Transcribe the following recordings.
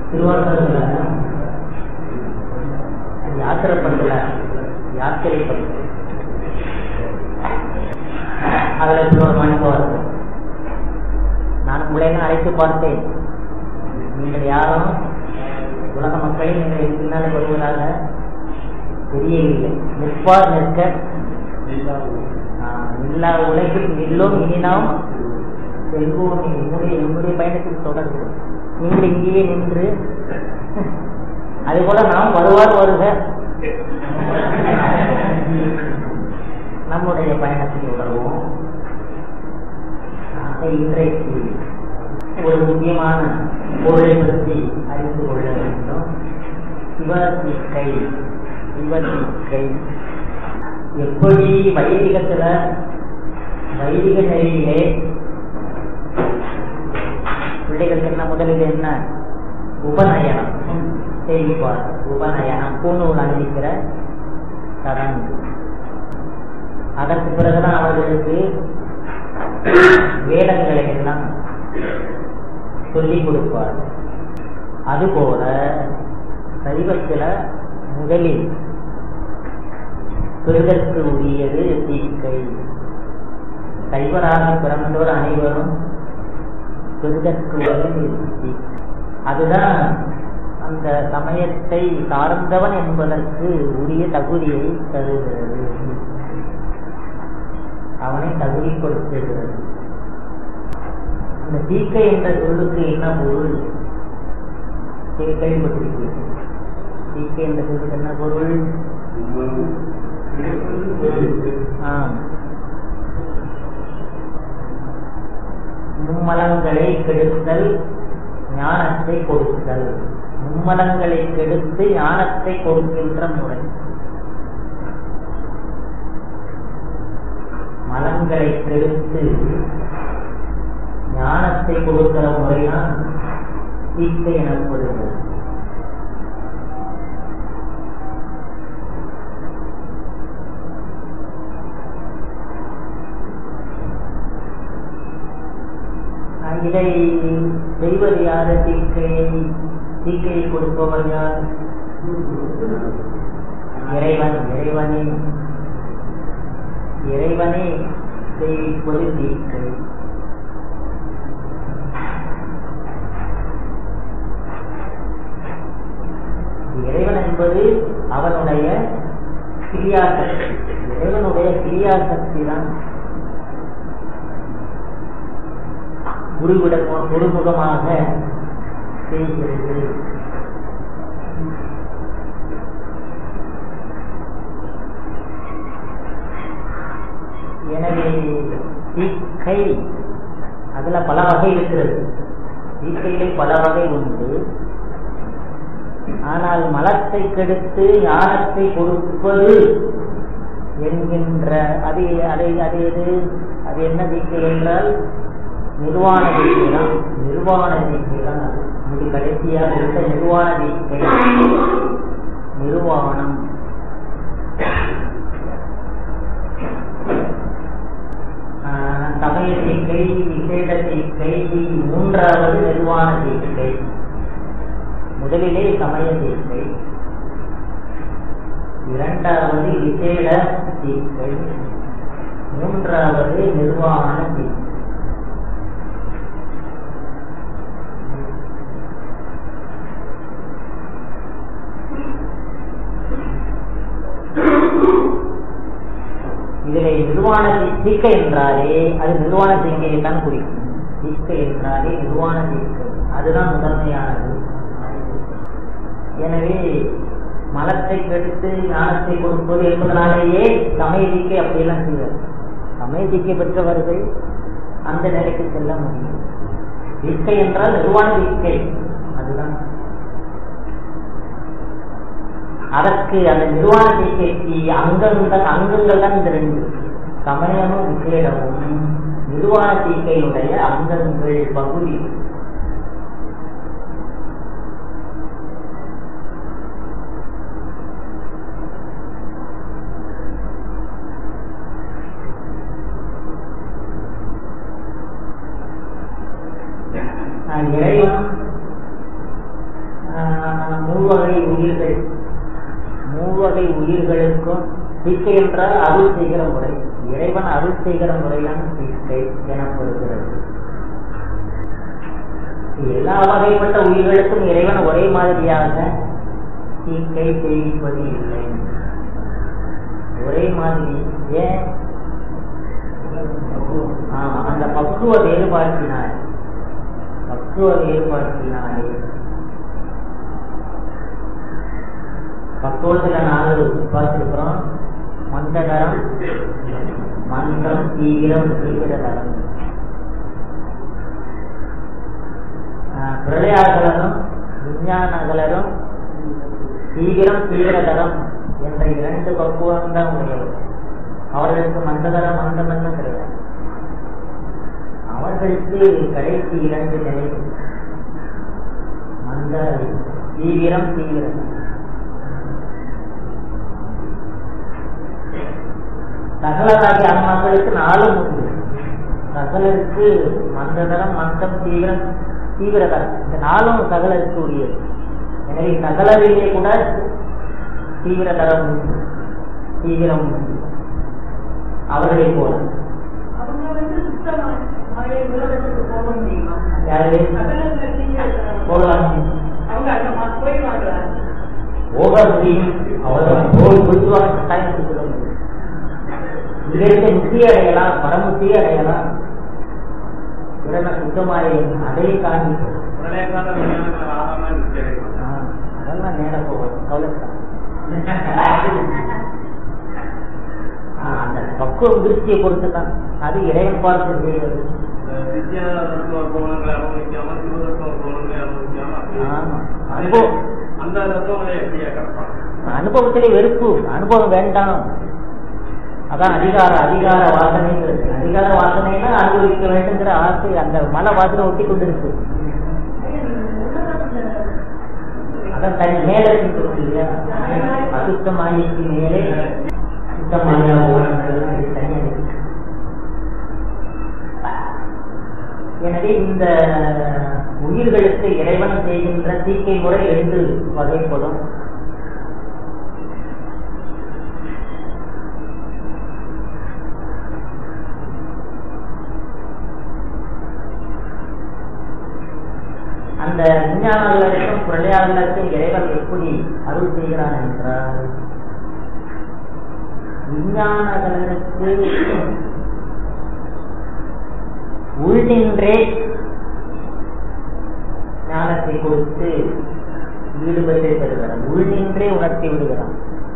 திருவாரூர்ல யாத்திரை பண்ணல யாத்திரை பண்ணல அதுல இப்படி ஒரு மனிதம் வருது நான் உங்களையெல்லாம் அழைத்து பார்த்தேன் நீங்கள் யாரும் உலக மக்களை நீங்கள் இதுக்கு பின்னாலே வருவதாக தெரியவில்லை நிற்பார் நிற்க ஆஹ், எல்லா உலகில் நில்லும் இனி நாம் செல்வோம் என்னுடைய என்னுடைய பயணத்தில் தொடர்பு நீங்கள் இங்கேயே நின்று அதுபோல நாம் வருவார் வருக நம்முடைய பயணத்தில் தொடர்வோம் ஆக இன்றைக்கு ஒரு முக்கியமான பொருளை பற்றி அறிந்து கொள்ள வேண்டும் சிவசிக்கை சிவசிக்கை எப்படி வைதிகத்துல வைதிக நெறியிலே பிள்ளைகளுக்கு என்ன முதலில் என்ன உபநயனம் செய்வார் உபநயனம் பூநூல் அணிவிக்கிற சடங்கு அதற்கு பிறகுதான் அவர்களுக்கு வேதங்களை எல்லாம் சொல்லிக் கொடுப்பார் அதுபோல சைவத்தில முதலில் பெறுதற்கு உரியது தீக்கை சைவராக பிறந்தோர் அனைவரும் பெறுதற்கு உரியது தீக்கை அதுதான் அந்த சமயத்தை சார்ந்தவன் என்பதற்கு உரிய தகுதியை தருகிறது அவனை தகுதி கொடுத்துகிறது இந்த தீக்கை என்ற சொல்லுக்கு என்ன பொருள் கே- கேள்விப்பட்டிருக்கீர்கள் தீக்கை என்ற சொல்லுக்கு என்ன பொருள் ஆம் மும்மலங்களை கெடுத்தல் ஞானத்தை கொடுத்தல் மும்மலங்களை கெடுத்து ஞானத்தை கொடுக்கின்ற முறை மலங்களை கெடுத்து ஞானத்தை கொடுக்கிற முறைதான் தீக்கை எனப்படுகிறது ஆஹ் இதை செய்வது யாரு தீக்கையை தீக்கையை கொடுப்பவர் யார் இறைவன் இறைவனே இறைவனே செய்வது தீக்கை இறைவன் என்பது அவனுடைய கிரியாசக்தி இறைவனுடைய கிரியாசக்தி தான் குருவிடம் குருமுகமாக செய்கிறது எனவே தீக்கை அதுல பல வகை இருக்கிறது தீக்கையிலே பல வகை உண்டு ஆனால் மலத்தை கெடுத்து ஞானத்தை கொடுப்பது என்கின்ற அது அதை அது எது அது என்ன தீக்கை என்றால் நிர்வாண தீக்கை தான் நிர்வாண தீக்கை தான் அது இது கடைசியாக இருந்த நிர்வாண தீக்கை நிர்வாணம் ஆஹ், சமய தீக்கை விசேட தீக்கை மூன்றாவது நிர்வாண தீக்கை முதலிலே சமய தீக்கை இரண்டாவது விசேட தீக்கை மூன்றாவது நிர்வாண தீக்கை இதிலே நிர்வாண தீ- தீக்கை என்றாலே அது நிர்வாண தீக்கையை தான் குறிக்கும் தீக்கை என்றாலே நிர்வாண தீக்கை அதுதான் முதன்மையானது எனவே மலத்தை கெடுத்து ஞானத்தை கொடுப்பது என்பதனாலேயே சமய தீக்கை அப்படியெல்லாம் செய்வார் சமய தீக்கை பெற்றவர்கள் அந்த நிலைக்கு செல்ல முடியும் தீக்கை என்றால் நிர்வாண தீக்கை அதுதான் அதற்கு அந்த நிர்வாண தீக்கைக்கு அங்கங்கள் அங்கங்கள் தான் இந்த ரெண்டு சமயமும் விசேடமும் நிர்வாண தீக்கையுடைய அங்கங்கள் பகுதி ஆஹ் இறைவன் மூவகை உயிர்கள் மூவகை உயிர்களுக்கும் தீக்கை என்றால் அருள் செய்கிற முறை இறைவன் அருள் செய்கிற முறைதான் தீக்கை எனப்படுகிறது எல்லா வகைப்பட்ட உயிர்களுக்கும் இறைவன் ஒரே மாதிரியாக தீக்கை செய்வது இல்லை ஒரே மாதிரி ஏன் ஆமா அந்த பக்குவ வேறுபாட்டினால் பக்குவ வேறுபாட்டினாலே பக்குவத்துல நாலு பார்த்துருக்கிறோம் மந்தகரம் மந்தம் தீவிரம் தீவிரதரம் பிரளயாகலரும் விஞ்ஞானகலரும் தீவிரம் தீவிரதரம் என்ற இரண்டு பக்குவம் தான் உடையவர் அவர்களுக்கு மந்ததரம் மந்தமென்னும் கிடையாது அவர்களுக்கு கடைசி இரண்டு நிலை மந்த தீவிரம் தீவிரம் சகலராகிய ஆன்மாக்களுக்கு நாலும் உண்டு சகலருக்கு மந்ததரம் மந்தம் தீவிரம் தீவிரதரம் இந்த நாளும் சகலருக்கு உரியது எனவே சகலரிலே கூட தீவிரதரம் உண்டு தீவிரம் உண்டு அவர்களை போல அவங்க வந்து சுத்தமா மாயை உலகத்துக்கு போக முடியுமா யாரு சகலத்துல தீய போகலாம் அவங்க அந்த மா- போயிடுவாங்களா போக முடியும் அவ்வளவு போய் புரிவாங்க கட்டாயத்துக்கு சொல்ல முடியும் இங்கிருந்து முக்தி அடையலாம் பரமுக்தி அடையலாம் உடனே சுத்தமாய் அதை காண்பி பிரளயகால விஞ்ஞானங்கள் ஆகாம நிற்கிறது அதெல்லாம் நேரம் போகும் கவலைப்படாத அந்த பக்குவ விருத்தியை பொறுத்து தான் அது இறைவன் பார்த்து செய்வது வித்யா தத்துவ கோணங்களை அனுபவிக்காம சிவ தத்துவ கோணங்களை அனுபவிக்காம அப்படியே ஆமா அனுபவம் அந்த தத்துவங்களை எப்படியா கிடப்பாங்க அனுபவத்திலே வெறுப்பு அனுபவம் வேண்டாம் அதான் அதிகார அதிகார வாசனைங்கிறது அதிகார வாசனைன்னா அனுபவிக்க வேண்டுங்கிற ஆசை அந்த மன வாசனை ஒட்டி கொண்டு இருக்கு அதான் தனி மேலே இருக்கு இல்லையா அசுத்தமாயிக்கு மேலே சுத்தமான ஓரங்கள் தனியாக இருக்கு எனவே இந்த உயிர்களுக்கு இறைவன் செய்கின்ற தீக்கை முறை ரெண்டு வகைப்படும் அந்த விஞ்ஞானங்களுக்கும் பிரளயாளர்களுக்கும் இறைவன் எப்படி அருள் செய்கிறான் என்றால் விஞ்ஞானங்களுக்கு உள்நின்றே ஞானத்தை கொடுத்து ஈடுபட்டு தருகிறான் உள்நின்றே உணர்த்தி விடுகிறான்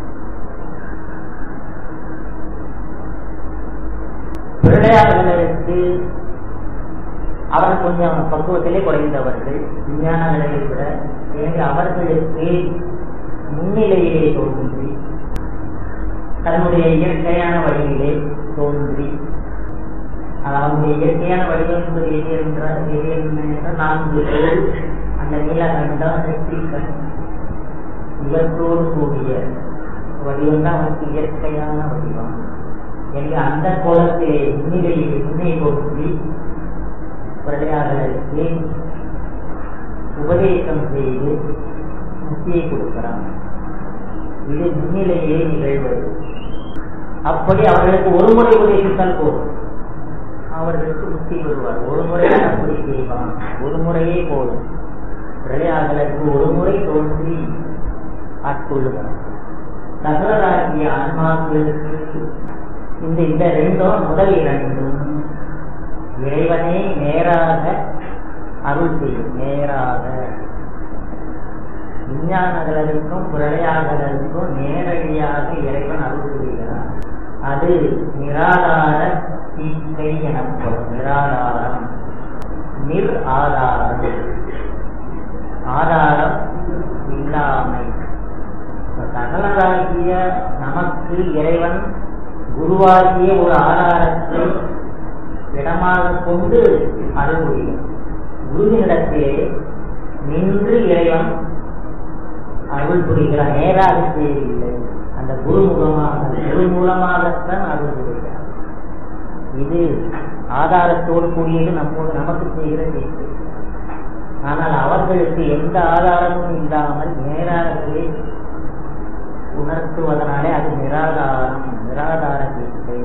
பிரளயாளர்களுக்கு அவர் கொஞ்சம் பக்குவத்திலே குறைந்தவர்கள் விஞ்ஞான நிலையை விட எனவே அவர்களுக்கு முன்னிலையிலே தோன்றி தன்னுடைய இயற்கையான வழியிலே தோன்றி அது அவனுடைய இயற்கையான வடிவம் என்பது எது என்றால் எது என்ன என்றால் நான்கு பேர் அந்த நீலகண்டம் நெற்றிக்கண் இவற்றோடு கூடிய வடிவம் தான் அவனுக்கு இயற்கையான வடிவம் எனவே அந்த கோலத்திலே முன்னிலையிலே முன்னே தோன்றி பிரஜையாளர்களுக்கு உபதேசம் செய்து முக்தியை கொடுக்கிறான் இது முன்னிலையே நிகழ்வது அப்படி அவர்களுக்கு ஒரு முறை உபதேசித்தால் போதும் அவர்களுக்கு முக்தி வருவார் ஒரு முறை அப்படி செய்வான் ஒரு முறையே போதும் பிரஜையாளர்களுக்கு ஒரு முறை தோன்றி ஆட்கொள்ளுகிறான் சகலராகிய ஆன்மாக்களுக்கு இந்த இந்த ரெண்டும் முதல் இரண்டும் இறைவனே நேராக அருள் செய்யும் நேராக விஞ்ஞானங்களுக்கும் பிரளையாளர்களுக்கும் நேரடியாக இறைவன் அருள் செய்கிறார் அது நிராதார தீக்கை எனப்படும் நிராதாரம் நிர் ஆதாரம் ஆதாரம் இல்லாமை இப்ப சகலராகிய நமக்கு இறைவன் குருவாகிய ஒரு ஆதாரத்தை இடமாக கொண்டு அருள் புரியும் குருவினிடத்திலே நின்று இறைவன் அருள் புரிகிறார் நேராக செய்யவில்லை அந்த குரு முகமாக குரு மூலமாகத்தான் அருள் புரிகிறார் இது ஆதாரத்தோடு கூடியது நம்மோடு நமக்கு செய்கிற செய்தி ஆனால் அவர்களுக்கு எந்த ஆதாரமும் இல்லாமல் நேராகவே உணர்த்துவதனாலே அது நிராதாரம் நிராதார தீட்சை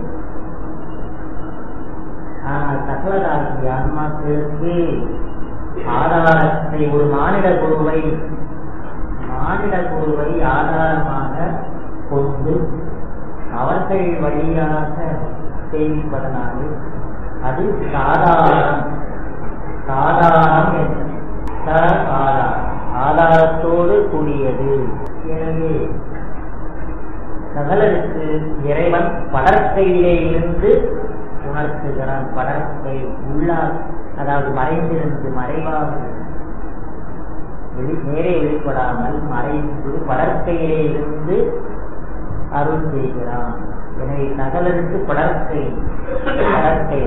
ஆனால் சகலராகி ஆன்மாக்களுக்கு ஆதாரத்தை ஒரு மானிட குருவை மானிட குருவை ஆதாரமாக கொண்டு அவர்கள் வழியாக சேமிப்பதனாலே அது சாதாரணம் சாதாரணம் என்று ச ஆதாரம் ஆதாரத்தோடு கூடியது எனவே சகலருக்கு இறைவன் படற்கையிலே இருந்து உணர்த்துகிறான் படற்கை உள்ளா அதாவது மறைந்திருந்து மறைவாக வெளி நேரே வெளிப்படாமல் மறைந்து படற்கையிலே இருந்து அருள் செய்கிறான் எனவே சகலருக்கு படற்கை படற்கை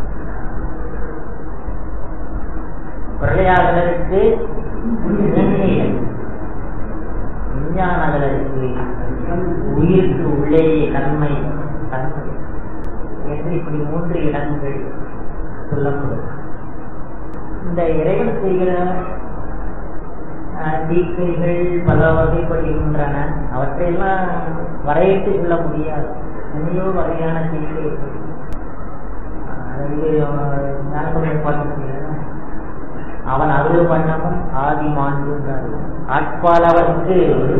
பிரளையாளருக்கு நுண்ணியல் விஞ்ஞானங்களுக்கு உயிருக்கு உள்ளேயே தன்மை தன்மை என்று இப்படி மூன்று இடங்கள் சொல்லப்படும் இந்த இறைவன் செய்கிற அஹ், தீக்கைகள் பல வகைப்படுகின்றன அவற்றையெல்லாம் வரையிட்டு சொல்ல முடியாது எத்தனையோ வகையான தீக்கைகள் அதாவது ஞானசபையை பார்த்துருக்கீங்க அவன் அருள் வண்ணமும் ஆதி மாண்புங்கிறார் ஆட்பாளவருக்கு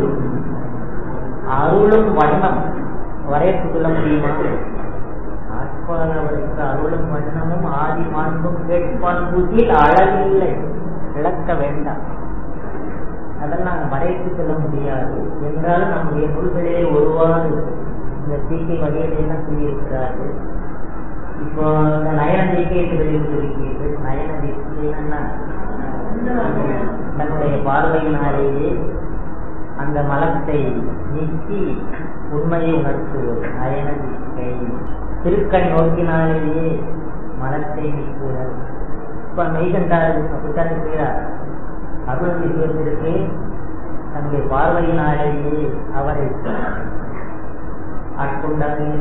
அருளும் வண்ணம் வரையறுத்து சொல்ல முடியுமா ஆட்பாளவருக்கு அருளும் வண்ணமும் ஆதி மாண்பும் கேட்பான்புதில் அழகில்லை விளக்க வேண்டாம் அதெல்லாம் வரையறுத்து சொல்ல முடியாது என்றாலும் நம்முடைய நூல்களிலே ஒருவாறு இந்த தீக்கை வகையில் என்ன சொல்லியிருக்கிறார்கள் இப்போ இந்த நயன தீக்கை என்று வெளியிட்டிருக்கிறீர்கள் நயன தீக்கை என்னன்னா தன்னுடைய பார்வையினாலேயே அந்த மலத்தை நீக்கி உண்மையை உணர்த்துவது நயன தீக்கை திருக்கண் நோக்கினாலேயே மலத்தை நீக்குவது இப்ப மெய்கண்டார் அப்படித்தான் இருக்கிறார் அருள் விசுவத்திற்கு தன்னுடைய பார்வையினாலேயே அவரை ஆட்கொண்டார்கள்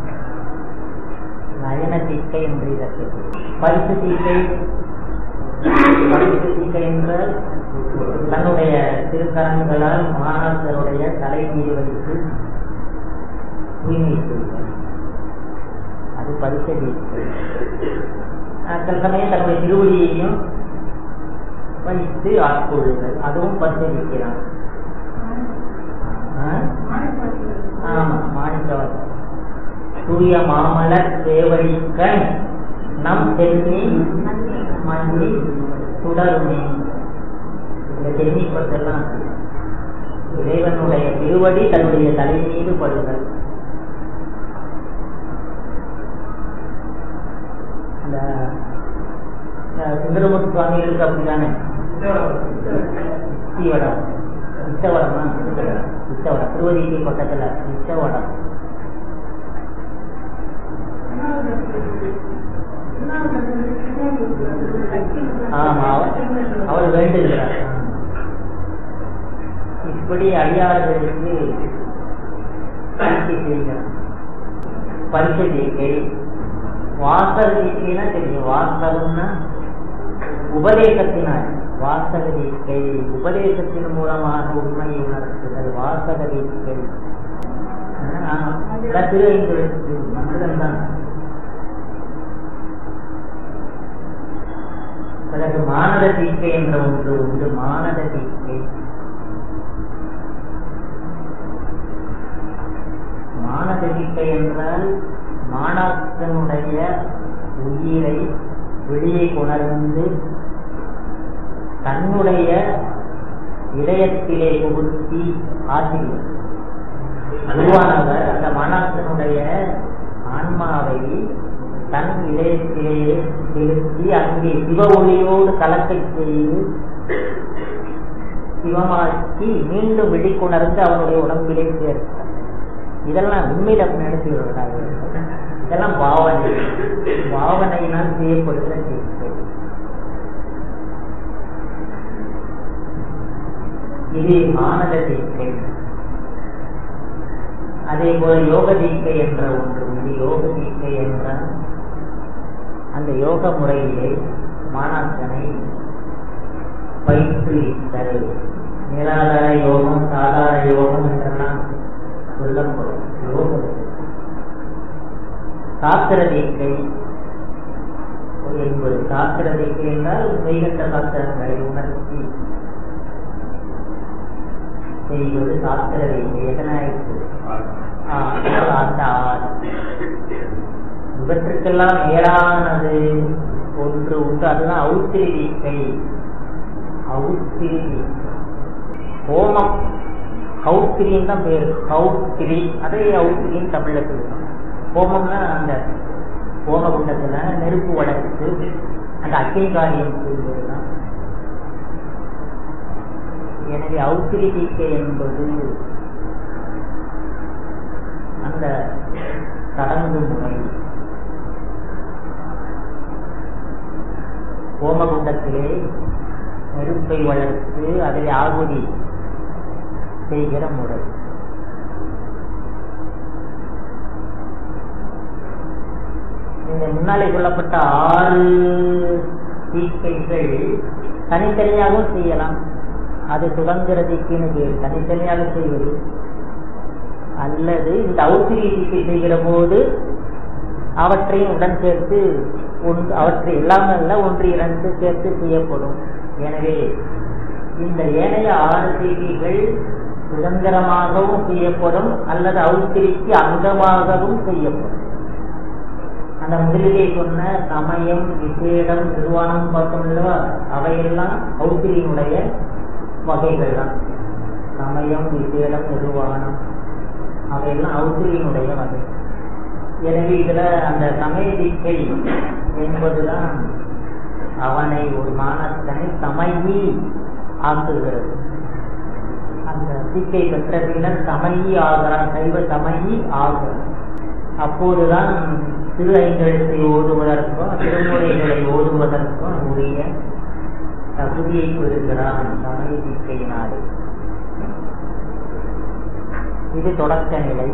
நயன தீக்கை என்று இதற்கு பரிசு தீக்கை பரிசு தீக்கை என்றால் தன்னுடைய திருக்கரங்களால் மாணவர்களுடைய தலை மீது வைத்து தூய்மை செய்வார் அது பரிசு தீக்கை அஹ் சில சமயம் தன்னுடைய திருவடியையும் வைத்து ஆட்கொள்ளுதல் அதுவும் பரிசு தீக்கிறான் ஆமா மாணிக்கவாசன் தூய மாமலர் சேவடிக்கண் நம் தென்னி மண்ணி சுடருமே இந்த தென்னி பத்தெல்லாம் இறைவனுடைய திருவடி தன்னுடைய தலை மீது படுதல் அந்த அஹ், சுந்தரமூர்த்தி சுவாமிகளுக்கு அப்படிதானே இச்சவடம் இச்சவடமா இச்சவடம் திருவதிக்கு பக்கத்துல இச்சவடம் ஆமா அவர் அவர் வேண்டுகிறார் இப்படி அடியார்களுக்கு பரிசை செய்கிறார் பரிசை தீக்கை வாசக தீக்கைனா தெரியும் வாசகம்னா உபதேசத்தினால் வாசக தீக்கை உபதேசத்தின் மூலமாக உண்மையை உணர்த்துதல் வாசக தீக்கை திரு ஐந்து மந்திரம் தான் பிறகு மானத தீக்கை என்ற ஒன்று உண்டு மானத தீக்கை மானத தீக்கை என்றால் மாணாக்கனுடைய உயிரை வெளியே கொணர்ந்து தன்னுடைய இதயத்திலே புகுத்தி ஆசிரியர் குருவானவர் அந்த மாணாக்கனுடைய ஆன்மாவை தன் இதயத்திலே செலுத்தி அங்கே சிவ ஒளியோடு கலக்கை செய்து சிவமாக்கி மீண்டும் விழிக்குணர்ந்து அவனுடைய உடம்பிலே சேர்த்தார் இதெல்லாம் உண்மையில அப்படி நடத்துகிறார்கள் இதெல்லாம் பாவனை பாவனையினால் செய்யப்படுகிற தீர்ப்பு இது ஆனத தீக்கை அதே போல யோக தீக்கை என்ற ஒன்று உண்டு யோக தீக்கை என்றால் அந்த யோக முறையிலே மாணாக்கனை பயிற்றுவித்தல் நிராதார யோகம் சாதார யோகம் என்றெல்லாம் சொல்லப்படும் யோகம் சாஸ்திர தீக்கை என்பது சாஸ்திர தீக்கை என்றால் மெய்கண்ட சாஸ்திரங்களை உணர்த்தி செய்வது சாஸ்திர தீக்கை எதனாயிற்று ஆ, அந்த ஆறு இவற்றுக்கெல்லாம் மேலானது ஒன்று உண்டு அதுதான் அவுத்திரி தீக்கை அவுத்திரி தீக்கை ஹோமம் கௌத்திரின்னு தான் பேர் கௌத்திரி அதே அவுத்திரின்னு தமிழ்ல சொல்லுவோம் ஹோமம்னா அந்த ஹோமகுண்டத்துல நெருப்பு வளர்த்து அந்த அக்கினி காரியம் செய்வதுதான் எனவே அவுத்திரி தீக்கை என்பது அந்த சடங்கு முறை ஹோமகுண்டத்திலே நெருப்பை வளர்த்து அதில் ஆகுதி செய்கிற முறை இந்த முன்னாலே சொல்லப்பட்ட ஆறு தீக்கைகள் தனித்தனியாகவும் செய்யலாம் அது சுதந்திர தீக்கைன்னு பேர் தனித்தனியாக செய்வது அல்லது இந்த அவுத்திரி தீக்கை செய்கிற போது அவற்றையும் உடன் சேர்த்து ஒன்று அவற்றை எல்லாமே அல்ல ஒன்று இரண்டு சேர்த்து செய்யப்படும் எனவே இந்த ஏனைய ஆறு செய்திகள் சுதந்திரமாகவும் செய்யப்படும் அல்லது அவுத்திரிக்கு அங்கமாகவும் செய்யப்படும் அந்த முதலிலே சொன்ன சமயம் விசேடம் நிர்வாணம் பார்த்தோம் அல்லவா அவையெல்லாம் அவுத்திரியினுடைய வகைகள் தான் சமயம் விசேடம் நிர்வாணம் அவையெல்லாம் அவுத்திரியினுடைய வகை எனவே இதுல அந்த சமய தீக்கை என்பதுதான் அவனை ஒரு மாணத்தனை சமயி ஆக்குகிறது அந்த தீக்கை பெற்ற பின்னர் சமயி ஆகிறான் சைவ சமயி ஆகிறான் அப்போதுதான் திரு ஐந்தெழுத்தை ஓதுவதற்கும் திருமுறைகளை ஓதுவதற்கும் உரிய தகுதியை பெறுகிறான் சமய தீக்கையினாலே இது தொடக்க நிலை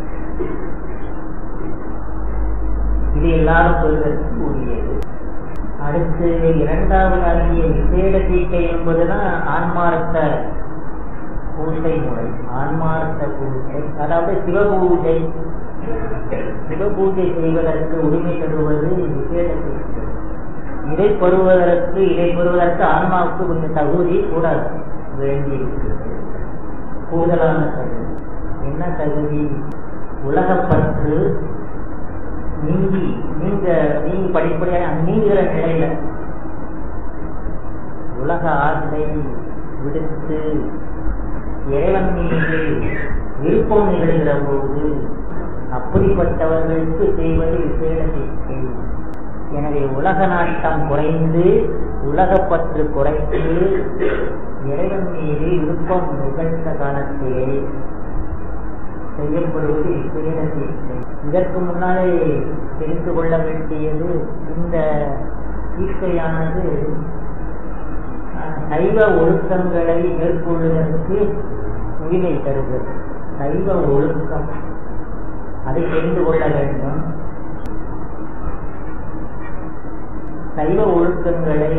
இது எல்லாரும் சொல்வதற்கு உரியது அடுத்து இரண்டாவது ஆகிய விசேட தீக்கை என்பதுதான் ஆன்மார்த்த பூஜை முறை ஆன்மார்த்த பூஜை அதாவது சிவபூஜை சிவபூஜை செய்வதற்கு உரிமை பெறுவது விசேட தீக்கை இதை பெறுவதற்கு இதை பெறுவதற்கு ஆன்மாவுக்கு கொஞ்சம் தகுதி கூட வேண்டியிருக்கிறது கூடுதலான தகுதி என்ன தகுதி உலகப்பற்று நீங்கி நீங்க நீங்க படிப்படியாக நீங்கிற நிலையில உலக ஆசை விடுத்து இறைவன் மீது விருப்பம் நிகழ்கிற போது அப்படிப்பட்டவர்களுக்கு செய்வது விசேட சிகிச்சை எனவே உலக நாட்டம் குறைந்து உலகப்பற்று குறைத்து இறைவன் மீது விருப்பம் நிகழ்ந்த காலத்திலே செய்யப்படுவது விசேட சிகிச்சை இதற்கு முன்னாலே தெரிந்து கொள்ள வேண்டியது இந்த சிகிச்சையானது சைவ ஒழுக்கங்களை மேற்கொள்வதற்கு உரிமை தருகிறது சைவ ஒழுக்கம் அதை தெரிந்து கொள்ள வேண்டும் சைவ ஒழுக்கங்களை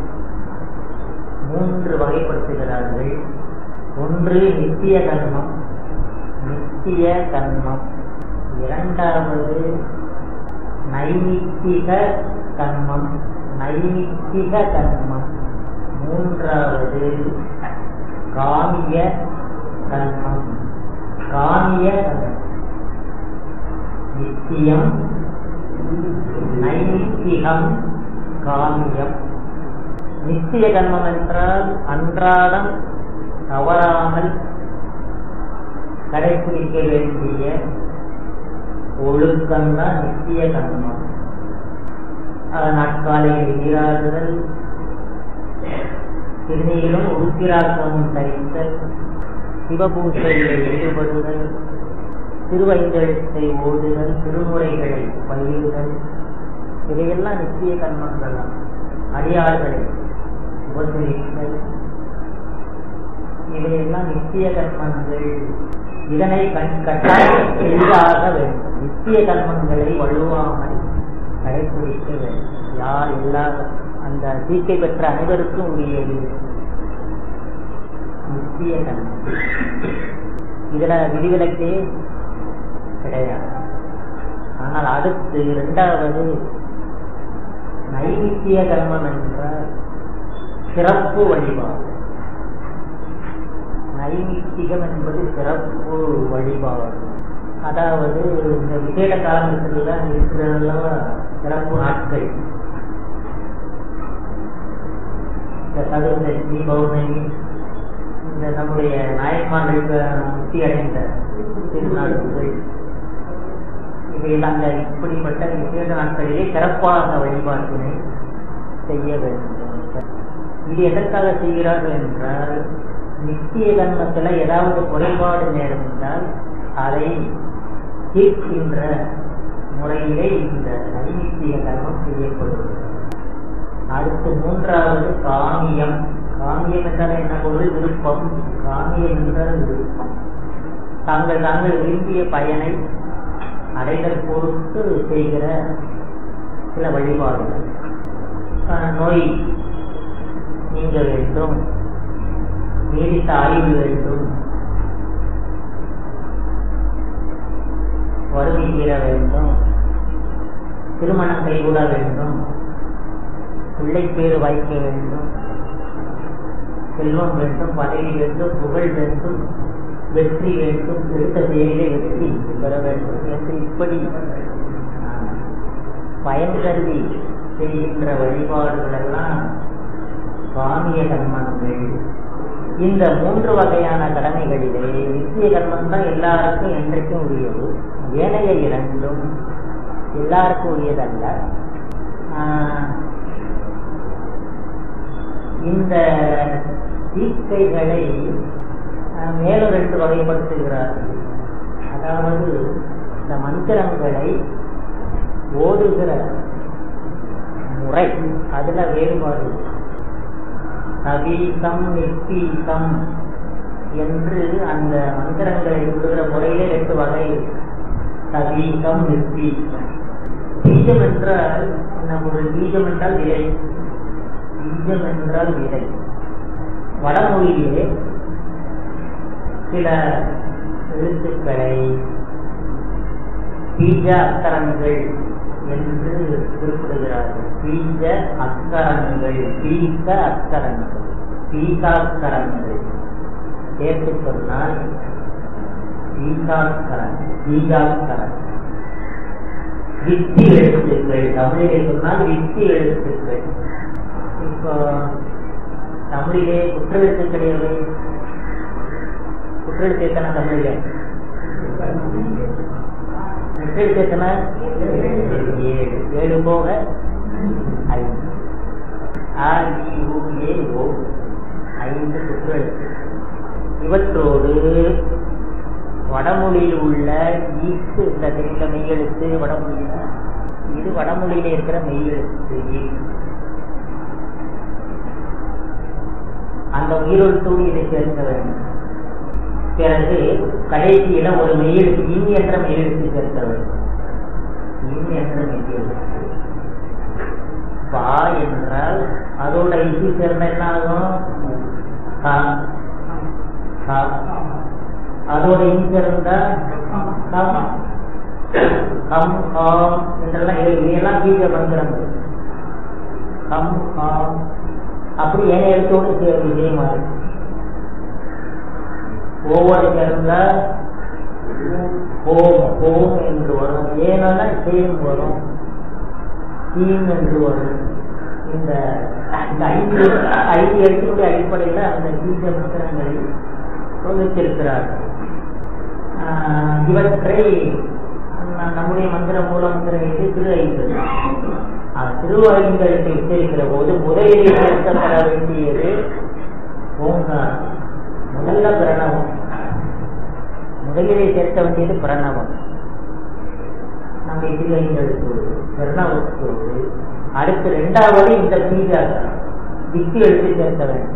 மூன்று வகைப்படுத்துகிறார்கள் ஒன்று நித்திய கர்மம் நித்திய கர்மம் இரண்டாவது நைமித்திக கர்மம் நைமித்திக கர்மம் மூன்றாவது காமிய கர்மம் காமிய கர்மம் நித்தியம் நைமித்திகம் காமியம் நித்திய கர்மம் என்றால் அன்றாடம் தவறாமல் கடைபிடிக்க வேண்டிய ஒழுக்கம்தான் நித்திய கர்மம் நாட்காலையில் நீராடுதல் திருநீரும் உருத்திராக்கமும் தரித்தல் சிவபூசையில் ஈடுபடுதல் திருவைந்தெழுத்தை ஓடுதல் திருமுறைகளை பயிர்தல் இவையெல்லாம் நித்திய கர்மங்கள் அடியார்களை உபசரித்தல் இவையெல்லாம் நித்திய கர்மங்கள் இதனை கட்டாயம் செய்தாக வேண்டும் நித்திய கர்மங்களை வலுவாமல் கடைபிடிக்க வேண்டும் யார் எல்லா அந்த தீக்கை பெற்ற அனைவருக்கும் உரியது நித்திய கர்மம் இதுல விதிவிலக்கே கிடையாது ஆனால் அடுத்து இரண்டாவது நைமித்திய கர்மம் என்ற சிறப்பு வழிபாடு நைமித்திகம் என்பது சிறப்பு வழிபாடு அதாவது இந்த விசேட காலத்துல இருக்கிறதெல்லாம் சிறப்பு நாட்கள் இந்த சதுர்தசி பௌர்ணமி இந்த நம்முடைய நாயன்மார்களுக்கு முக்தி அடைந்த திருநாட்கள் இவையெல்லாம் அந்த இப்படிப்பட்ட விசேஷ நாட்களிலே சிறப்பான வழிபாட்டினை செய்ய வேண்டும் இது எதற்காக செய்கிறார்கள் என்றால் நித்திய கர்மத்துல ஏதாவது குறைபாடு நேர்ந்தால் அதை தீர்க்கின்ற முறையிலே இந்த நைமித்திய கர்மம் செய்யப்படுகிறது அடுத்து மூன்றாவது காமியம் காமியம் என்றால் என்ன பொருள் விருப்பம் காமியம் என்றால் விருப்பம் தாங்கள் தாங்கள் விரும்பிய பயனை அடைதல் பொறுத்து செய்கிற சில வழிபாடுகள் ஆஹ் நோய் நீங்க வேண்டும் நீடித்த ஆய்வு வேண்டும் வறுமை தீர வேண்டும் திருமணம் கைகூட வேண்டும் பிள்ளை பேறு வாய்க்க வேண்டும் செல்வம் வேண்டும் பதவி வேண்டும் புகழ் வேண்டும் வெற்றி வேண்டும் எடுத்த செயலிலே வெற்றி பெற வேண்டும் என்று இப்படி ஆஹ், பயன் கருதி செய்கின்ற வழிபாடுகள் எல்லாம் காமிய கர்மங்கள் இந்த மூன்று வகையான கடமைகளிலே நித்திய கர்மம் தான் எல்லாருக்கும் என்றைக்கும் உரியது ஏனைய இரண்டும் எல்லாருக்கும் உரியதல்ல ஆஹ், இந்த தீக்கைகளை ஆஹ், மேலும் ரெண்டு வகைப்படுத்துகிறார்கள் அதாவது இந்த மந்திரங்களை ஓதுகிற முறை அதுல வேறுபாடு நவீகம் நிப்பீகம் என்று அந்த மந்திரங்களை சொல்லுகிற முறையிலே ரெண்டு வகை இருக்கு. சவீகம் நிப்பீகம் பீஜம் என்றால் நம்முடைய பீஜம் என்றால் விதை பீஜம் என்றால் விதை வடமொழியிலே சில எழுத்துக்களை பீஜ அக்கரங்கள் என்று குறிப்பிடுகிறார்கள் பீஜ அக்கரங்கள் பீக அக்கரங்கள் பீகாக்கரங்கள் சேர்த்து சொன்னால் பீகாக்கரன் பீகாக்கரன் வித்தி எழுத்துக்கள் தமிழிலே சொன்னால் வித்தி எழுத்துக்கள் இப்போ தமிழிலே குற்றெழுத்துக்கள் எவை குற்றெழுத்து எத்தனை தமிழிலே குற்றெழுத்து எத்தனை ஏழு ஏழு போக ஐந்து ஆ இ, உ, ஏ ஓ ஐந்து குற்றெழுத்து இவற்றோடு வடமொழியில் உள்ள ஈக்கு இந்த தெரிந்த மெய்யெழுத்து வடமொழியில இது வடமொழியில இருக்கிற மெய்யெழுத்து ஈ. அந்த உயிரெழுத்தோடு இதை சேர்க்க வேண்டும் பிறகு கடைசியில ஒரு மெய்யெழுத்து இன் என்ற மெய்யெழுத்து சேர்க்க வேண்டும் இன் என்ற மெய்யெழுத்து பா என்றால் அதோட இசை சேர்ந்த என்ன ஆகும் கா. கா. அதோட இன் சேர்ந்தா கம் கம் காம் என்றெல்லாம் இது- இதையெல்லாம் பீஜ மந்திரங்கள் கம் காம் அப்படி ஏனைய எழுத்தோடு சே- இதே மாதிரி ஒவ்வொரு சேர்ந்தா ஹோம் ஹோம் என்று வரும் ஏன்னா சேம் வரும் தீம் என்று வரும் இந்த இந்த ஐந்து ஐந்து எழுத்துடைய அடிப்படையில் அந்த பீஜ மந்திரங்களை தொகுத்திருக்கிறார்கள் ஆஹ் இவற்றை ந- நம்முடைய மந்திர மூல மந்திரங்களுக்கு திரு ஐந்து திரு ஐந்தெழுத்தை உச்சரிக்கிற போது முதலில் சேர்க்கப்பட வேண்டியது ஓங்காரம் முதல்ல பிரணவம் முதலிலே சேர்க்க வேண்டியது பிரணவம் நம்முடைய திரு ஐந்தெழுத்தோடு பிரணவத்தோடு அடுத்து இரண்டாவது இந்த பீஜாசனம் திக்கு எழுத்து சேர்க்க வேண்டும்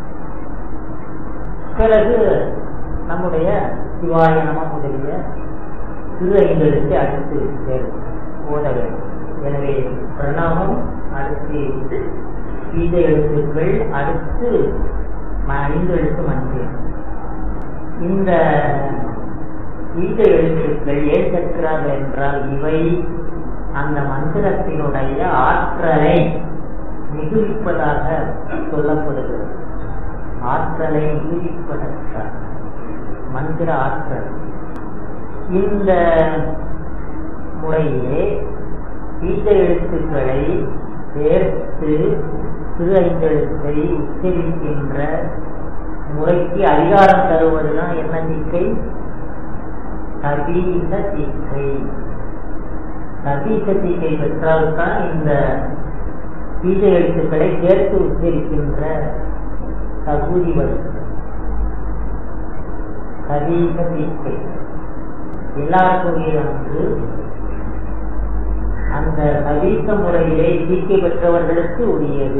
பிறகு நம்முடைய சிவாய நம முதலிய திரு ஐந்தெழுத்தை அடுத்து சேர்க்கும் ஓத வேண்டும் எனவே பிரணவம் அடுத்து பீஜ எழுத்துக்கள் அடுத்து ம- ஐந்து எழுத்து மந்திரம் இந்த ஈட்ட எழுத்துக்கள் ஏன் கற்கிறார்கள் என்றால் இவை அந்த மந்திரத்தினுடைய ஆற்றலை மிகுவிப்பதாக சொல்லப்படுகிறது ஆற்றலை மிகுவிப்பதற்காக மந்திர ஆற்றல் இந்த முறையிலே ஈட்ட எழுத்துக்களை சேர்த்து சிறு ஐந்தெழுத்தை உச்சரிக்கின்ற முறைக்கு அதிகாரம் தருவதுதான் என்ன திக்கை கபீச திக்கை கபீச திக்கை பெற்றால்தான் இந்த பீஜ எழுத்துக்களை சேர்த்து உச்சரிக்கின்ற தகுதி வரும் கபீச திக்கை எல்லாருக்குரிய ஒன்று அந்த கபீச முறையிலே தீக்கை பெற்றவர்களுக்கு உரியது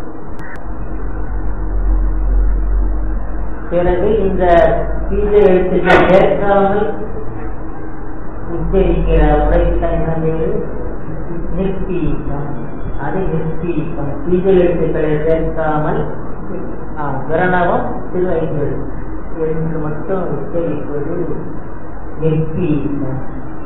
பிறகு இந்த பீஜ எழுத்துக்கள் சேர்க்காமல் உச்சரிக்கிற உரைத்தான் என்ன பேரு நிற்பீகம் அது நிற்பீகம் பீஜ எழுத்துக்களை சேர்க்காமல் ஆம், பிரணவம் திருவைகள் என்று மட்டும் உச்சரிப்பது நிற்பீகம்